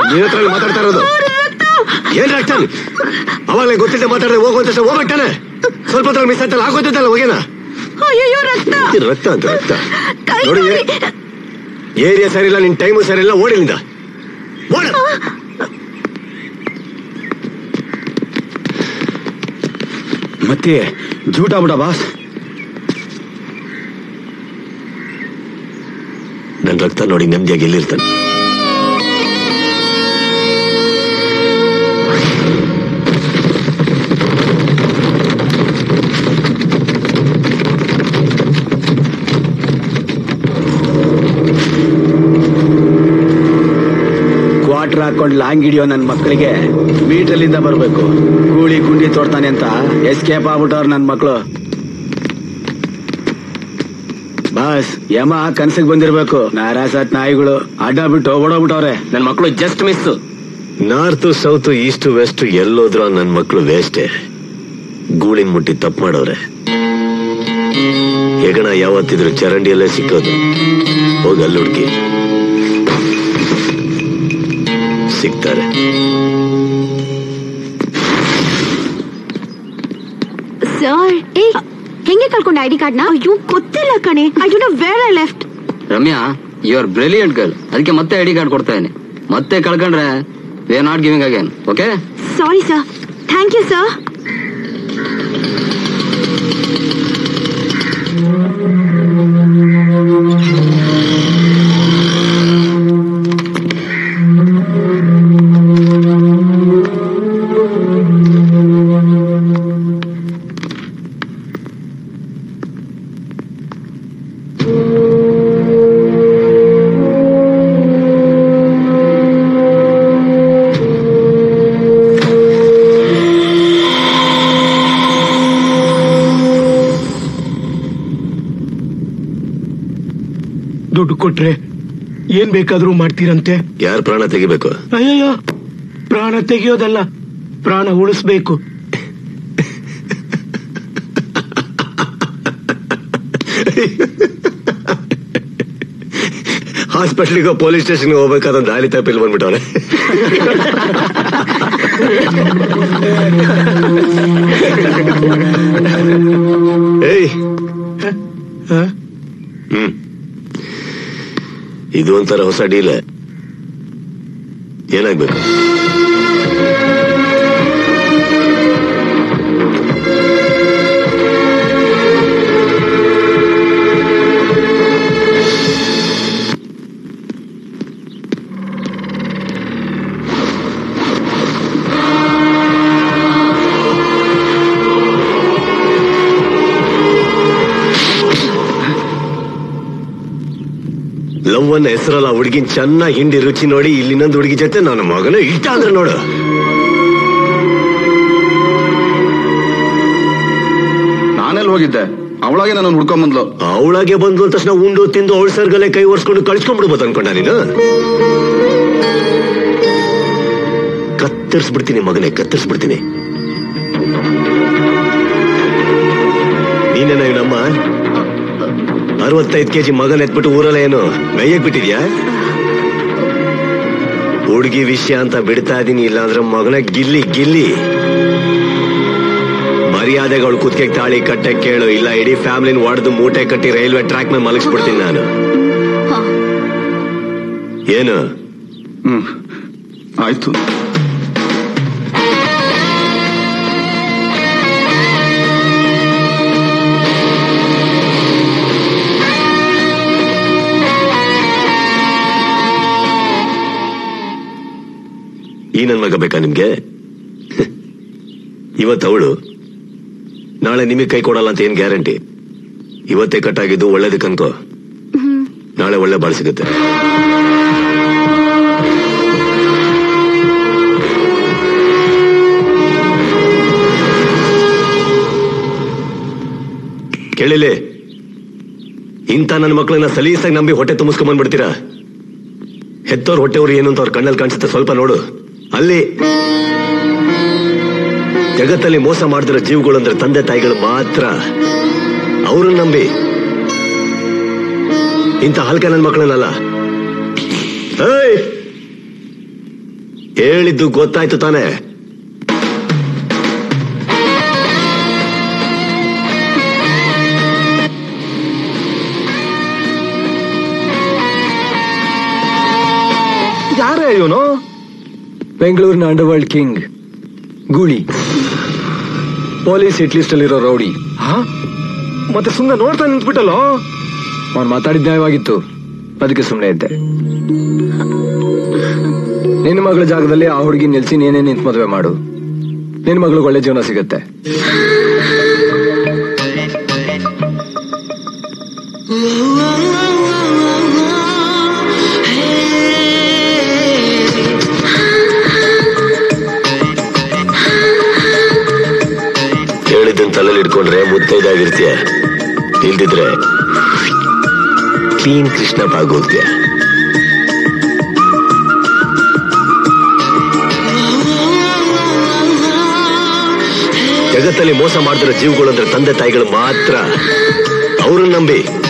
ನಿನ್ನ ಹತ್ರ ಮಾತಾಡ್ತಾ ಇರೋದು ಏನ್ ರಕ್ತ ಅವಾಗಲೇ ಗೊತ್ತಿದ್ದೆ ಮಾತಾಡಿದ್ರೆ ಹೋಗು ಅಂತ ಹೋಗ್ಬಿಟ್ಟಾನೆ ಸ್ವಲ್ಪ ಹೊತ್ತು ಮಿಸ್ ಆಯ್ತಲ್ಲ ಆಗೋದಿದ್ದಲ್ಲ ಹೋಗ್ಯಾನ ಅಯ್ಯೋ ರಕ್ತ ಇದು ರಕ್ತ ಅಂತ ರಕ್ತ ಕೈ ನೋಡಿ ನೋಡಿ. ಏರಿಯಾ ಸರಿ ಇಲ್ಲ ನಿನ್ ಟೈಮು ಸರಿ ಇಲ್ಲ ಓಡಿಲಿಂದ ಓಡ ಮತ್ತೆ ಜೂಟ ಬಿಡ ಬಾಸ್ ನನ್ ರಕ್ತ ನೋಡಿ ನೆಮ್ಮದಿಯಾಗಿ ಎಲ್ಲಿರ್ತಾನೆ ಕ್ವಾರ್ಟರ್ ಹಾಕೊಂಡು ಲಾಂಗ್ ಹಿಡಿಯೋ ನನ್ನ ಮಕ್ಕಳಿಗೆ ಮೀಟರ್ಲಿಂದ ಬರ್ಬೇಕು ಕೂಳಿ ಗುಂಡಿ ತೋಡ್ತಾನೆ ಅಂತ ಎಸ್ಕೇಪ್ ಆಗ್ಬಿಟ್ಟವ್ರ ನನ್ನ ಮಕ್ಕಳು ಬಾಸ್ ಯಮ ಕನ್ಸಿಗೆ ಬಂದಿರ್ಬೇಕು ನಾರಾಸತ್ ನಾಯಿಗಳು ಅಡ್ಡ ಬಿಟ್ಟು ಓಡೋಗ್ಬಿಟ್ಟವ್ರೆ ನನ್ ಮಕ್ಕಳು just miss north south east west ಎಲ್ಲೋದ್ರ ನನ್ ಮಕ್ಳು ವೇಸ್ಟೆ ಗೂಳಿನ ಮುಟ್ಟಿ ತಪ್ಪು ಮಾಡವ್ರೆ ಹೆಗಣ ಯಾವತ್ತಿದ್ರು ಚರಂಡಿಯಲ್ಲೇ ಸಿಕ್ಕೋದು ಹೋಗಿ ಅಲ್ಲಿ ಹುಡುಕಿ ಸಿಗ್ತಾರೆ ಸರ್ ಏ ಹೆಂಗೆ ಕಳ್ಕೊಂಡೆ ಐಡಿ ಕಾರ್ಡ್ ನ ಅಯ್ಯೋ ಗೊತ್ತಿಲ್ಲ ಕಣೆ I don't know where I left Ramya you are brilliant girl ಅದಕ್ಕೆ ಮತ್ತೆ ಐಡಿ ಕಾರ್ಡ್ ಕೊಡ್ತಾ ಇದೀನಿ ಮತ್ತೆ ಕಳ್ಕೊಂಡ್ರೆ we are not giving again okay sorry sir thank you sir ದುಡ್ಡು ಕೊಟ್ರೆ ಏನ್ ಬೇಕಾದ್ರೂ ಮಾಡ್ತೀರಂತೆ ಯಾರ ಪ್ರಾಣ ತೆಗಿಬೇಕು ಅಯ್ಯಯ್ಯೋ ಪ್ರಾಣ ತೆಗೆಯೋದಲ್ಲ ಪ್ರಾಣ ಉಳಿಸ್ಬೇಕು ಹಾಸ್ಪಿಟ್ಲಿಗೆ ಪೊಲೀಸ್ ಸ್ಟೇಷನ್ಗೆ ಹೋಗ್ಬೇಕಾದ ದಾರಿ ತಪ್ಪಿ ಇಲ್ಲಿ ಬಂದ್ಬಿಟ್ಟವನೆ ಏಯ್ ಹ? ಹ್ಮ್ ಇದು ಒಂಥರ ಹೊಸ ಡೀಲ್ ಏನಾಗ್ಬೇಕು ಲವ್ ಅನ್ನ ಹೆಸರಲ್ಲ ಹುಡುಗಿನ ಚೆನ್ನಾಗಿ ಹಿಂಡಿ ರುಚಿ ನೋಡಿ ಇಲ್ಲಿ ಇನ್ನೊಂದು ಹುಡುಗಿ ಜೊತೆ ನನ್ನ ಮಗನ ಇಷ್ಟ ಅಂದ್ರೆ ನೋಡು ನಾನೆಲ್ಲಿ ಹೋಗಿದ್ದೆ ಅವಳಾಗೆ ನಾನು ಹುಡ್ಕೊಂಬಂದ್ಲು ಅವಳಾಗೆ ಬಂದು ಅಂದ ತಕ್ಷಣ ಉಂಡು ತಿಂದು ಅವಳ ಸರ್ಗಲ್ಲೇ ಕೈ ಒರ್ಸ್ಕೊಂಡು ಕಳಿಸ್ಕೊಂಡ್ಬಿಡ್ಬೋದು ಅನ್ಕೊಂಡ ನೀನು ಕತ್ತರಿಸ್ಬಿಡ್ತೀನಿ ಮಗನೇ ಕತ್ತರಿಸ್ಬಿಡ್ತೀನಿ ನೀನೇನ ನಮ್ಮ ಅರವತ್ತೈದು ಕೆಜಿ ಮಗನ್ ಎತ್ಬಿಟ್ಟು ಊರಲ್ಲ ಏನು ಮೇಯಕ್ ಬಿಟ್ಟಿದ್ಯಾ ಹುಡುಗಿ ವಿಷಯ ಅಂತ ಬಿಡ್ತಾ ಇದೀನಿ ಇಲ್ಲ ಅಂದ್ರೆ ಮಗನ ಗಿಲ್ಲಿ ಗಿಲ್ಲಿ ಮರ್ಯಾದೆಗೆ ಅವಳು ಕುತ್ತಿಗೆ ತಾಳಿ ಕಟ್ಟೆ ಕೇಳು ಇಲ್ಲ ಇಡೀ ಫ್ಯಾಮಿಲಿನ ಒಡೆದು ಮೂಟೆ ಕಟ್ಟಿ ರೈಲ್ವೆ ಟ್ರ್ಯಾಕ್ ಮೇಲೆ ಮಲಗಿಸ್ಬಿಡ್ತೀನಿ ನಾನು ಏನು ಹ್ಮ್ ಆಯ್ತು ಈ ನನ್ ಮಗ ಬೇಕಾ ನಿಮ್ಗೆ ಇವತ್ತು ಅವಳು ನಾಳೆ ನಿಮಗೆ ಕೈ ಕೊಡಲ್ಲ ಅಂತ ಏನ್ ಗ್ಯಾರಂಟಿ ಇವತ್ತೇ ಕಟ್ಟಾಗಿದ್ದು ಒಳ್ಳೇದಕ್ಕೆ ಅನ್ಕೋ ನಾಳೆ ಒಳ್ಳೆ ಬಾಳ್ ಸಿಗುತ್ತೆ ಕೇಳಿಲಿ ಇಂಥ ನನ್ನ ಮಕ್ಕಳನ್ನ ಸಲೀಸಾಗಿ ನಂಬಿ ಹೊಟ್ಟೆ ತುಂಬಿಸ್ಕೊಂಡ್ ಬಂದ್ಬಿಡ್ತೀರಾ ಹೆತ್ತೋರ್ ಹೊಟ್ಟೆವ್ರು ಏನು ಅಂತ ಅವ್ರ ಕಣ್ಣಲ್ಲಿ ಕಾಣಿಸುತ್ತೆ ಸ್ವಲ್ಪ ನೋಡು ಅಲ್ಲಿ ಜಗತ್ತಲ್ಲಿ ಮೋಸ ಮಾಡಿದಿರೋ ಜೀವಗಳು ಅಂದ್ರೆ ತಂದೆ ತಾಯಿಗಳು ಮಾತ್ರ ಅವ್ರನ್ನ ನಂಬಿ ಇಂಥ ಹಲ್ಕ ನನ್ನ ಮಕ್ಕಳನ್ನಲ್ಲ ಏಯ್ ಹೇಳಿದ್ದು ಗೊತ್ತಾಯ್ತು ತಾನೆ ಯಾರೇ ಇವನು ಬೆಂಗಳೂರಿನ ಅಂಡರ್ವರ್ಲ್ಡ್ ಕಿಂಗ್ ಗೂಳಿ ಪೊಲೀಸ್ ಹಿಟ್ ಲಿಸ್ಟ್ ಅಲ್ಲಿರೋ ರೌಡಿ ಮತ್ತೆ ಸುಮ್ಮನೆ ನೋಡ್ತಾ ನಿಂತ್ಬಿಟ್ಟಲ್ಲೋ ಅವ್ನು ಮಾತಾಡಿದ ನ್ಯಾಯವಾಗಿತ್ತು ಅದಕ್ಕೆ ಸುಮ್ಮನೆ ಇದ್ದೆ ನಿನ್ನ ಮಗಳ ಜಾಗದಲ್ಲಿ ಆ ಹುಡುಗಿ ನಿಲ್ಸಿ ನೀನೇ ನಿಂತು ಮದುವೆ ಮಾಡು ನಿನ್ನ ಮಗಳಿಗೆ ಒಳ್ಳೆ ಜೀವನ ಸಿಗತ್ತೆ ಹೇಳಿದ್ದನ್ ತಲೆಯಲ್ಲಿ ಇಟ್ಕೊಂಡ್ರೆ ಮುತ್ತೈದಾಗಿರ್ತೀಯ ಇಲ್ದಿದ್ರೆ ಕ್ಲೀನ್ ಕೃಷ್ಣ ಭಾಗೋಗ್ತೀಯ ಜಗತ್ತಲ್ಲಿ ಮೋಸ ಮಾಡಿದ್ರೆ ಜೀವಗಳು ಅಂದ್ರೆ ತಂದೆ ತಾಯಿಗಳು ಮಾತ್ರ ಅವ್ರನ್ನ ನಂಬಿ